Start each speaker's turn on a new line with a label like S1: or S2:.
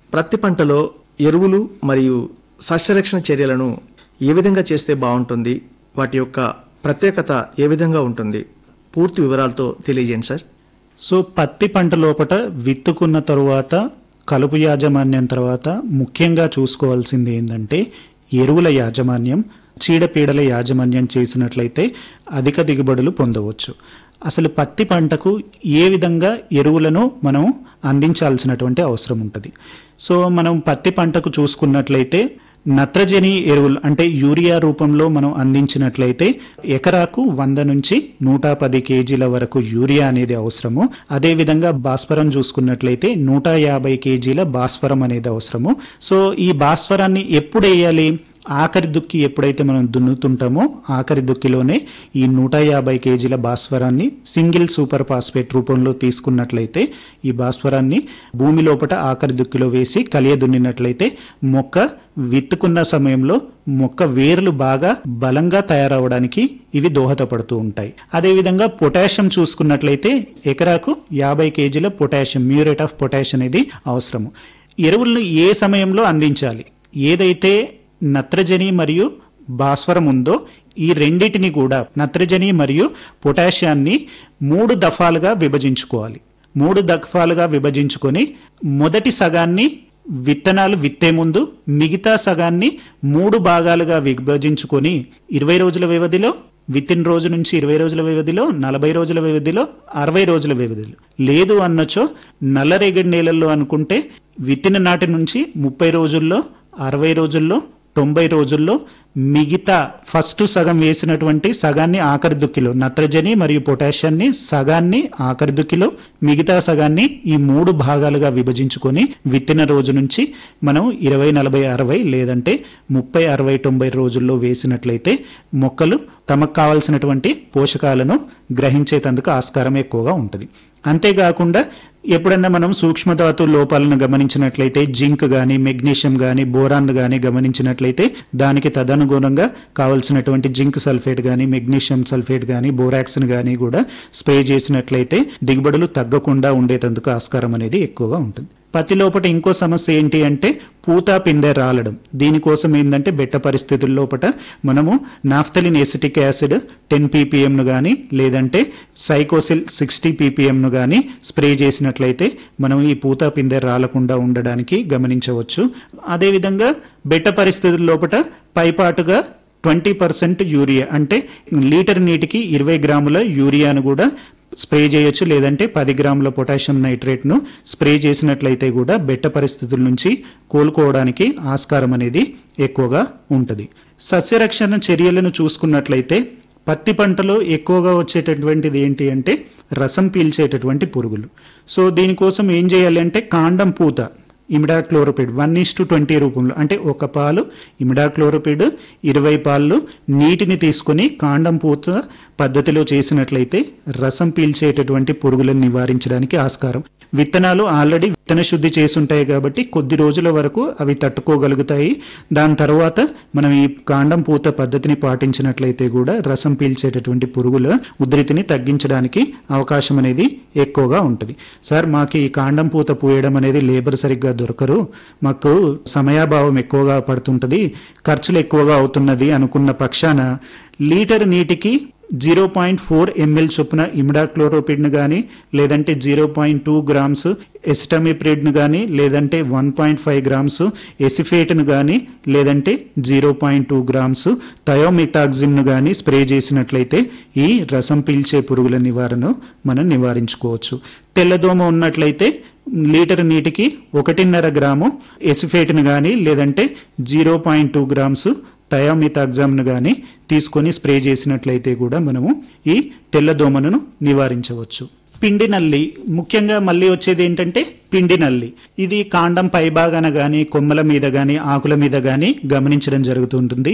S1: ప్రత్తి పంటలో ఎరువులు మరియు సస్యరక్షణ చర్యలను ఏ విధంగా చేస్తే బాగుంటుంది వాటి యొక్క ప్రత్యేకత ఏ విధంగా ఉంటుంది పూర్తి వివరాలతో తెలియజేయండి సార్
S2: సో పత్తి పంట లోపట విత్తుకున్న తరువాత కలుపు యాజమాన్యం తర్వాత ముఖ్యంగా చూసుకోవాల్సింది ఏంటంటే ఎరువుల యాజమాన్యం చీడపీడల యాజమాన్యం చేసినట్లయితే అధిక దిగుబడులు పొందవచ్చు అసలు పత్తి పంటకు ఏ విధంగా ఎరువులను మనం అందించాల్సినటువంటి అవసరం ఉంటుంది సో మనం పత్తి పంటకు చూసుకున్నట్లయితే నత్రజని ఎరువులు అంటే యూరియా రూపంలో మనం అందించినట్లయితే ఎకరాకు వంద నుంచి నూట పది కేజీల వరకు యూరియా అనేది అవసరము అదేవిధంగా భాస్వరం చూసుకున్నట్లయితే నూట యాభై కేజీల భాస్వరం అనేది అవసరము సో ఈ భాస్వరాన్ని ఎప్పుడు వేయాలి ఆఖరి దుక్కి ఎప్పుడైతే మనం దున్నుతుంటామో ఆఖరి దుక్కిలోనే ఈ నూట యాభై కేజీల భాస్వరాన్ని సింగిల్ సూపర్ ఫాస్ఫేట్ రూపంలో తీసుకున్నట్లయితే ఈ భాస్వరాన్ని భూమి లోపల ఆఖరి దుక్కిలో వేసి కలియ దున్నినట్లయితే మొక్క విత్తుకున్న సమయంలో మొక్క వేర్లు బాగా బలంగా తయారవడానికి ఇవి దోహదపడుతూ ఉంటాయి అదేవిధంగా పొటాషియం చూసుకున్నట్లయితే ఎకరాకు యాభై కేజీల పొటాషియం మ్యూరేట్ ఆఫ్ పొటాషియం అనేది అవసరము ఎరువులను ఏ సమయంలో అందించాలి ఏదైతే నత్రజని మరియు భాస్వరం ఉందో ఈ రెండిటిని కూడా నత్రజని మరియు పొటాషియాన్ని మూడు దఫాలుగా విభజించుకోవాలి మూడు దఫాలుగా విభజించుకొని మొదటి సగాన్ని విత్తనాలు విత్తే ముందు మిగతా సగాన్ని మూడు భాగాలుగా విభజించుకొని ఇరవై రోజుల వ్యవధిలో విత్తిన రోజు నుంచి ఇరవై రోజుల వ్యవధిలో నలభై రోజుల వ్యవధిలో అరవై రోజుల వ్యవధిలో లేదు అన్నచో నల్లరేగడి నేలల్లో అనుకుంటే విత్తిన నాటి నుంచి ముప్పై రోజుల్లో అరవై రోజుల్లో తొంభై రోజుల్లో మిగతా ఫస్ట్ సగం వేసినటువంటి సగాన్ని ఆఖరి దుక్కిలో నత్రజని మరియు పొటాషియాన్ని సగాన్ని ఆఖరి దుక్కిలో మిగతా సగాన్ని ఈ మూడు భాగాలుగా విభజించుకొని విత్తిన రోజు నుంచి మనం ఇరవై నలభై అరవై లేదంటే ముప్పై అరవై తొంభై రోజుల్లో వేసినట్లయితే మొక్కలు తమకు కావలసినటువంటి పోషకాలను గ్రహించేటందుకు ఆస్కారం ఎక్కువగా ఉంటుంది అంతేకాకుండా ఎప్పుడన్నా మనం సూక్ష్మధాతు లోపాలను గమనించినట్లయితే జింక్ కానీ మెగ్నీషియం కానీ బోరాన్ కానీ గమనించినట్లయితే దానికి తదనుగుణంగా కావలసినటువంటి జింక్ సల్ఫేట్ కానీ మెగ్నీషియం సల్ఫేట్ కానీ బోరాక్స్ని కానీ కూడా స్ప్రే చేసినట్లయితే దిగుబడులు తగ్గకుండా ఉండేటందుకు ఆస్కారం అనేది ఎక్కువగా ఉంటుంది పత్తి లోపల ఇంకో సమస్య ఏంటి అంటే పూత పిందె రాలడం దీనికోసం ఏంటంటే బెట్ట పరిస్థితుల లోపల మనము నాఫ్తలిన్ ఎసిటిక్ యాసిడ్ టెన్ పీపీఎంను కానీ లేదంటే సైకోసిల్ సిక్స్టీ పీపీఎంను కానీ స్ప్రే చేసినట్లయితే మనం ఈ పూత పిందె రాలకుండా ఉండడానికి గమనించవచ్చు అదేవిధంగా బెట్ట పరిస్థితుల లోపల పైపాటుగా ట్వంటీ పర్సెంట్ యూరియా అంటే లీటర్ నీటికి ఇరవై గ్రాముల యూరియాను కూడా స్ప్రే చేయొచ్చు లేదంటే పది గ్రాముల పొటాషియం నైట్రేట్ను స్ప్రే చేసినట్లయితే కూడా బెట్ట పరిస్థితుల నుంచి కోలుకోవడానికి ఆస్కారం అనేది ఎక్కువగా ఉంటుంది సస్యరక్షణ చర్యలను చూసుకున్నట్లయితే పత్తి పంటలో ఎక్కువగా వచ్చేటటువంటిది ఏంటి అంటే రసం పీల్చేటటువంటి పురుగులు సో దీనికోసం ఏం చేయాలి అంటే కాండం పూత imidacloprid one is to twenty రూపంలో అంటే ఒక పాలు ఇమిడాక్లోరోపిడ్ ఇరవై పాలు నీటిని తీసుకొని కాండం పూత పద్ధతిలో చేసినట్లయితే రసం పీల్చేటటువంటి పురుగులను నివారించడానికి ఆస్కారం విత్తనాలు ఆల్రెడీ విత్తన శుద్ధి చేసుంటాయి కాబట్టి కొద్ది రోజుల వరకు అవి తట్టుకోగలుగుతాయి దాని తర్వాత మనం ఈ కాండం పూత పద్ధతిని పాటించినట్లయితే కూడా రసం పీల్చేటటువంటి పురుగుల ఉధృతిని తగ్గించడానికి అవకాశం అనేది ఎక్కువగా ఉంటుంది సార్ మాకు ఈ కాండం పూత పూయడం అనేది లేబర్ సరిగ్గా దొరకరు మాకు సమయాభావం ఎక్కువగా పడుతుంటుంది ఖర్చులు ఎక్కువగా అవుతున్నది అనుకున్న పక్షాన లీటర్ నీటికి జీరో పాయింట్ ఫోర్ ఎంఎల్ చొప్పున ఇమిడాక్లోరోపిడ్ను కానీ లేదంటే జీరో పాయింట్ టూ గ్రామ్స్ ఎసిటమిప్రిడ్ను కానీ లేదంటే వన్ పాయింట్ ఫైవ్ గ్రామ్స్ ఎసిఫేట్ను కానీ లేదంటే జీరో పాయింట్ టూ గ్రామ్స్ థయోమితాక్జిమ్ను కానీ స్ప్రే చేసినట్లయితే ఈ రసం పీల్చే పురుగుల నివారణ మనం నివారించుకోవచ్చు తెల్లదోమ ఉన్నట్లయితే లీటర్ నీటికి ఒకటిన్నర గ్రాము ఎసిఫేట్ను కానీ లేదంటే జీరో పాయింట్ టూ గ్రామ్స్ థయామితాగ్జామ్ను కానీ తీసుకొని స్ప్రే చేసినట్లయితే కూడా మనము ఈ తెల్లదోమను నివారించవచ్చు పిండి నల్లి ముఖ్యంగా మళ్ళీ వచ్చేది ఏంటంటే పిండి నల్లి ఇది కాండం పైభాగాన కానీ కొమ్మల మీద కానీ ఆకుల మీద కానీ గమనించడం జరుగుతుంటుంది